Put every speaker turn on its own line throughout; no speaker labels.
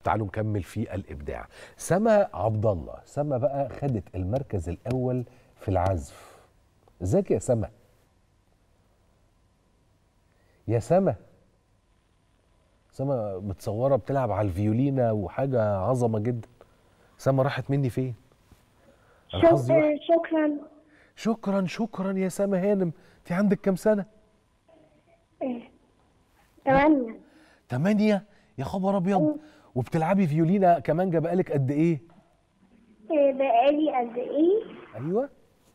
تعالوا نكمل في الابداع سما عبد الله سما بقى خدت المركز الاول في العزف ازيك يا سما يا سما سما متصوره بتلعب على الفيولينا وحاجه عظمه جدا سما راحت مني فين أنا حظي وحش.
شك- شكرا
شكرا شكرا يا سما هانم انت عندك كام سنه
إيه. تمانية
تمانية يا خبر ابيض وبتلعبي فيولينا كمانجا بقالك قد ايه
إيه، بقالي قد ايه؟
ايوه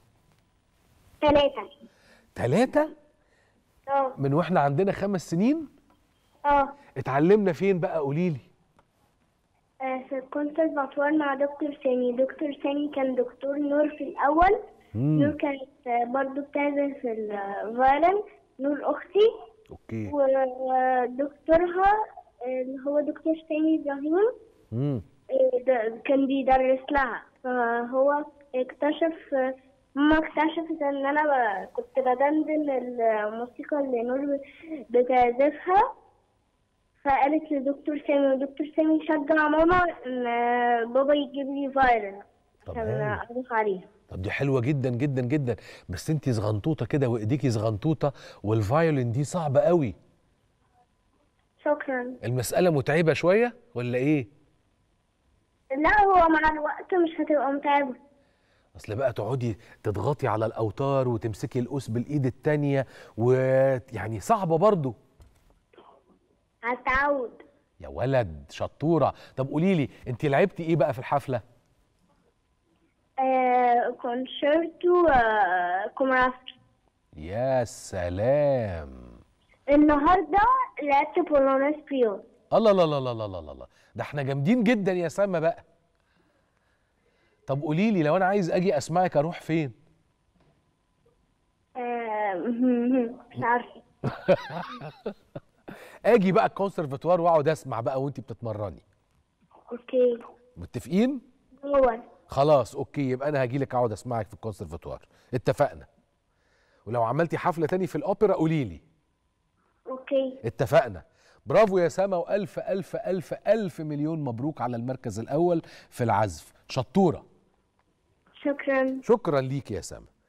تلاتة
ثلاثة
اه
من واحنا عندنا خمس سنين
اه
اتعلمنا فين بقى قولي لي
آه، في الكونسرفاتوار مع دكتور سامي دكتور سامي كان دكتور نور في الأول نور كانت آه، برضو بتعزف في الفايلن نور أختي
اوكي
ودكتورها آه، اللي هو دكتور سامي إبراهيم
امم
آه، ده- كان بيدرس لها فهو اكتشف آه، ماما اكتشفت ان انا ب- كنت بدندن الموسيقى اللي نور بتعزفها فقالت لدكتور سامي ودكتور سامي شجع ماما ان آه، بابا يجيب لي فايلن
طب
عشان
هايل.
اعزف عليها
طب دي حلوة جدا جدا جدا بس انت زغنطوطة كده وايديكي زغنطوطة والفايولين دي صعبة قوي
شكرا
المسألة متعبة شوية ولا ايه
لا هو مع الوقت مش هتبقى متعبة
اصل بقى تقعدي تضغطي على الاوتار وتمسكي القوس بالايد التانية ويعني صعبة برضو
هتعود
يا ولد شطورة طب قولي لي انت لعبتي ايه بقى في الحفلة
آه كونشيرتو آه كومرافت
يا سلام
النهارده لعبت بولونيس بريو
الله لا لا لا لا لا لا ده احنا جامدين جدا يا سما بقى طب قولي لي لو انا عايز اجي اسمعك اروح فين
آه، مش عارفه
اجي بقى الكونسرفتوار واقعد اسمع بقى وانت بتتمرني
اوكي
متفقين
هو
خلاص اوكي يبقى انا هاجي لك اقعد اسمعك في الكونسرفتوار اتفقنا ولو عملتي حفله تاني في الاوبرا قولي لي
اوكي
اتفقنا برافو يا سما والف الف الف الف مليون مبروك على المركز الاول في العزف شطوره
شكرا
شكرا ليك يا سما